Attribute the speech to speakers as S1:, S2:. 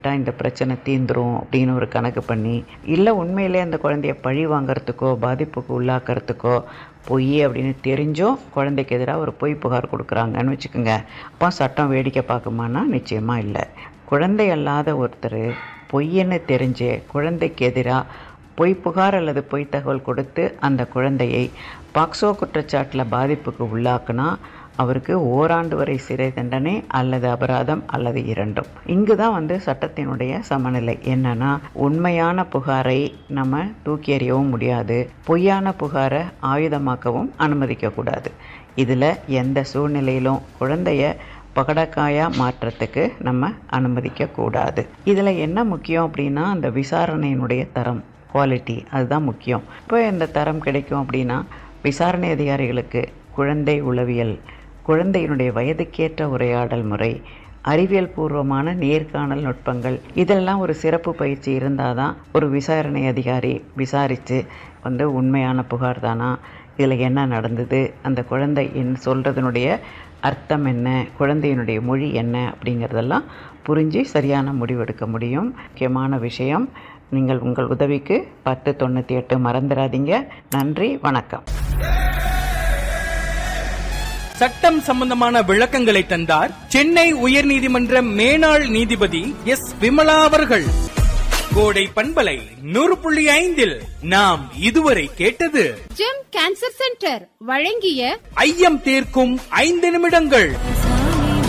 S1: இந்த பிரச்சனை தீந்துரும் அப்படின்னு ஒரு கணக்கு பண்ணி இல்லை உண்மையிலே அந்த குழந்தைய பழி வாங்குறதுக்கோ பாதிப்புக்கு உள்ளாக்கிறதுக்கோ பொய் அப்படின்னு தெரிஞ்சும் குழந்தைக்கு எதிராக ஒரு பொய் புகார் கொடுக்குறாங்கன்னு வச்சுக்கோங்க அப்போ சட்டம் வேடிக்கை பார்க்குமானா நிச்சயமாக இல்லை குழந்தை அல்லாத ஒருத்தர் பொய்ன்னு தெரிஞ்சு குழந்தைக்கு எதிராக பொய் புகார் அல்லது பொய் தகவல் கொடுத்து அந்த குழந்தையை பாக்சோ குற்றச்சாட்டில் பாதிப்புக்கு உள்ளாக்குனா அவருக்கு ஓராண்டு வரை சிறை தண்டனை அல்லது அபராதம் அல்லது இரண்டும் இங்கு தான் வந்து சட்டத்தினுடைய சமநிலை என்னன்னா உண்மையான புகாரை நம்ம தூக்கி எறியவும் முடியாது பொய்யான புகாரை ஆயுதமாக்கவும் அனுமதிக்கக்கூடாது இதில் எந்த சூழ்நிலையிலும் குழந்தைய பகடக்காயாக மாற்றத்துக்கு நம்ம அனுமதிக்கக்கூடாது இதில் என்ன முக்கியம் அப்படின்னா அந்த விசாரணையினுடைய தரம் குவாலிட்டி அதுதான் முக்கியம் இப்போ இந்த தரம் கிடைக்கும் அப்படின்னா விசாரணை அதிகாரிகளுக்கு குழந்தை உளவியல் குழந்தையினுடைய வயதுக்கேற்ற உரையாடல் முறை அறிவியல் பூர்வமான நேர்காணல் நுட்பங்கள் இதெல்லாம் ஒரு சிறப்பு பயிற்சி இருந்தால் தான் ஒரு விசாரணை அதிகாரி விசாரித்து வந்து உண்மையான புகார் தானா இதில் என்ன நடந்தது அந்த குழந்தை என் சொல்கிறதுனுடைய அர்த்தம் என்ன குழந்தையினுடைய மொழி என்ன அப்படிங்கிறதெல்லாம் புரிஞ்சு சரியான முடிவெடுக்க முடியும் முக்கியமான விஷயம் நீங்கள் உங்கள் உதவிக்கு பத்து தொண்ணூற்றி எட்டு மறந்துடாதீங்க நன்றி வணக்கம்
S2: சட்டம் சம்பந்தமான விளக்கங்களை தந்தார் சென்னை உயர்நீதிமன்ற மேனாள் நீதிபதி எஸ் விமலா அவர்கள் கோடை பண்பலை நூறு புள்ளி ஐந்தில் நாம் இதுவரை கேட்டது
S3: ஜெம் கேன்சர் சென்டர் வழங்கிய
S2: ஐயம் தீர்க்கும் ஐந்து நிமிடங்கள்